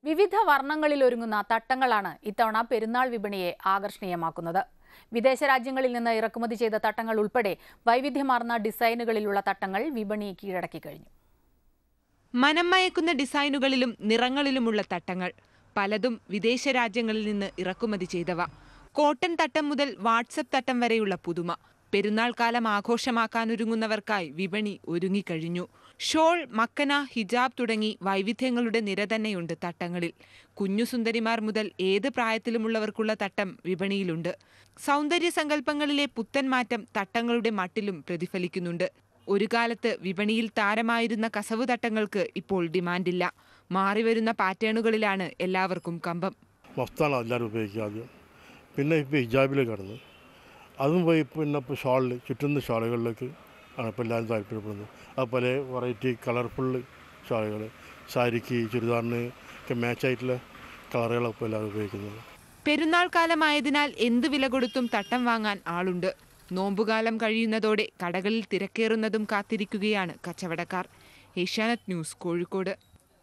വിവിധ വർണ്ണങ്ങളിൽ ഒരുങ്ങുന്ന തട്ടങ്ങളാണ് ഇത്തവണ പെരുന്നാൾ വിപണിയെ ആകർഷണീയമാക്കുന്നത് വിദേശ രാജ്യങ്ങളിൽ നിന്ന് ഇറക്കുമതി ചെയ്ത തട്ടങ്ങൾ ഉൾപ്പെടെ വൈവിധ്യമാർന്ന ഡിസൈനുകളിലുള്ള തട്ടങ്ങൾ വിപണി കീഴടക്കി കഴിഞ്ഞു മനം മയക്കുന്ന ഡിസൈനുകളിലും നിറങ്ങളിലുമുള്ള തട്ടങ്ങൾ പലതും വിദേശ രാജ്യങ്ങളിൽ നിന്ന് ഇറക്കുമതി ചെയ്തവ കോട്ടൺ തട്ടം മുതൽ വാട്സപ്പ് തട്ടം വരെയുള്ള പുതുമ പെരുന്നാൾ കാലം ആഘോഷമാക്കാനൊരുങ്ങുന്നവർക്കായി വിപണി ഒരുങ്ങിക്കഴിഞ്ഞു ഷോൾ മക്കന ഹിജാബ് തുടങ്ങി വൈവിധ്യങ്ങളുടെ നിര തന്നെയുണ്ട് തട്ടങ്ങളിൽ കുഞ്ഞു സുന്ദരിമാർ മുതൽ ഏത് പ്രായത്തിലുമുള്ളവർക്കുള്ള തട്ടം വിപണിയിലുണ്ട് സൗന്ദര്യ സങ്കല്പങ്ങളിലെ പുത്തൻ മാറ്റം തട്ടങ്ങളുടെ മട്ടിലും പ്രതിഫലിക്കുന്നുണ്ട് ഒരു കാലത്ത് വിപണിയിൽ താരമായിരുന്ന കസവ് തട്ടങ്ങൾക്ക് ഇപ്പോൾ ഡിമാൻഡില്ല മാറിവരുന്ന പാറ്റേണുകളിലാണ് എല്ലാവർക്കും കമ്പം മഫ്താണ് എല്ലാവരും ഉപയോഗിക്കുക ആദ്യം പിന്നെ ഇപ്പോൾ ഹിജാബിൽ കടന്ന് അതും പോയി പിന്നെ ഇപ്പോൾ ഷാളിൽ ചുറ്റുന്ന ഷാളുകളിലേക്ക് ആണ് ഇപ്പോൾ എല്ലാവരും താല്പര്യപ്പെടുന്നത് അതുപോലെ വെറൈറ്റി കളർഫുൾ ഷാളുകൾ സാരിക്ക് ചുരിദാറിന് ഒക്കെ മാച്ചായിട്ടുള്ള കളറുകളൊക്കെ ഇപ്പോൾ എല്ലാവരും ഉപയോഗിക്കുന്നത് പെരുന്നാൾ കാലമായതിനാൽ എന്ത് വില കൊടുത്തും തട്ടം വാങ്ങാൻ ആളുണ്ട് നോമ്പുകാലം കഴിയുന്നതോടെ കടകളിൽ തിരക്കേറുന്നതും കാത്തിരിക്കുകയാണ് കച്ചവടക്കാർ ഏഷ്യാനെറ്റ് ന്യൂസ് കോഴിക്കോട്